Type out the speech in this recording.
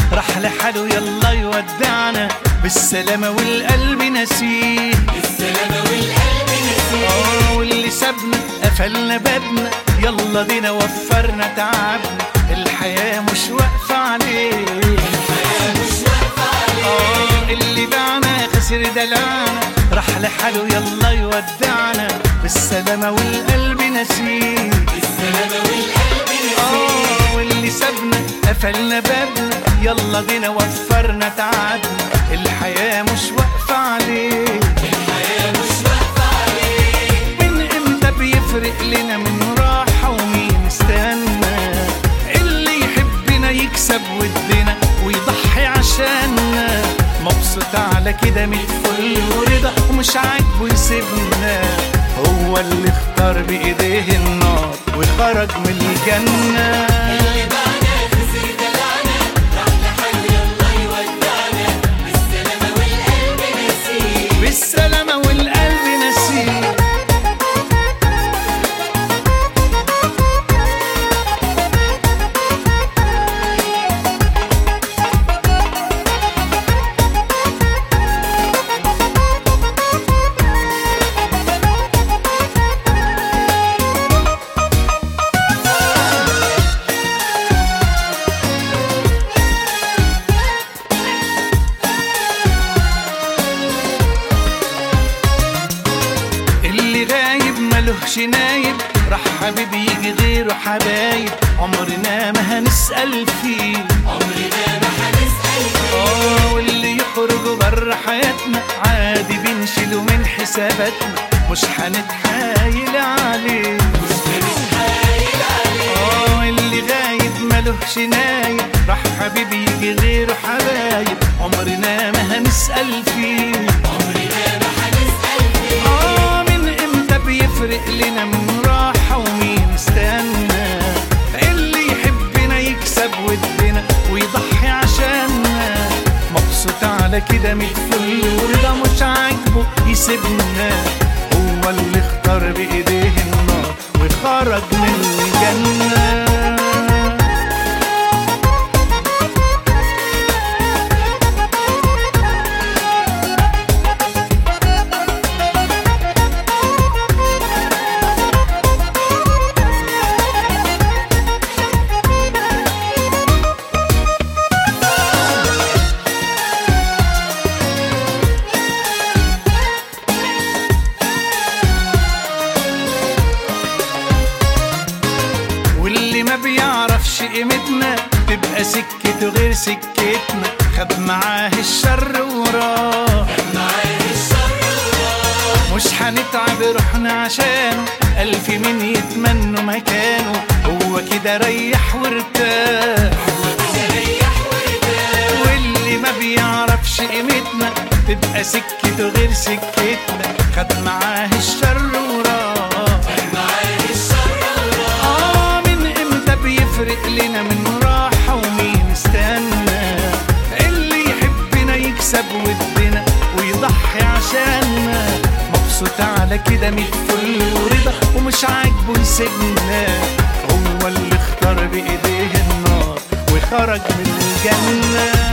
راح لحاله يلا يودعنا بالسلامة والقلب نسيه بالسلامة والقلب نسيت اه واللي سابنا قفلنا بابنا يلا بينا وفرنا تعبنا الحياة مش واقفة عليه الحياة مش واقفة عليه اه اللي باعنا خسر دلعنا راح لحاله يلا يودعنا بالسلامة والقلب نسيه بالسلامة والقلب نسيت اه واللي سابنا قفلنا بابنا يلا بينا وفرنا تعبنا الحياة مش واقفة عليه الحياة مش واقفة عليه من امتى بيفرق لنا من راحة ومين استنى اللي يحبنا يكسب ودنا ويضحي عشاننا مبسوط على كده من الفل ورضا ومش عاجبه يسيبنا هو اللي اختار بايديه النار وخرج من الجنة اللي باعنا خسر دلعنا راح لحاله يلا يودعنا بالسلامة والقلب نسيت بالسلامة والقلب نسيه اللي غايب ملهش نايب راح حبيبي يجي غيره حبايب عمرنا ما هنسأل فيه عمرنا ما هنسأل فيه اه واللي يخرج بره حياتنا عادي بنشيله من حساباتنا مش هنتحايل عليه مش هنتحايل عليه اه اللي غايب ملهش نايب راح حبيبي يجي غيره حبايب عمرنا ما هنسأل فيه عمرنا ما هنسأل فيه آه من امتى بيفرق لنا من راحة ومين استنى اللي يحبنا يكسب ودنا ويضحي عشاننا مبسوط على كده من الفل ورضا مش عاجبه يسيبنا هو اللي اختار بايديه النار وخرج من الجنة واللي ما بيعرفش قيمتنا تبقى سكته غير سكتنا خد معاه الشر وراه معاه الشر وراح مش هنتعب روحنا عشانه ألف مين يتمنوا مكانه هو كده ريح وارتاح ريح وارتاح واللي ما بيعرفش قيمتنا تبقى سكته غير سكتنا خد معاه الشر وراه معاه الشر وراح آه من امتى بيفرق لنا من راحة ومين استنى اللي يحبنا يكسب ودنا ويضحي عشاننا مبسوط على كده من الفل ورضا ومش عاجبه يسيبنا هو اللي اختار بايديه النار وخرج من الجنة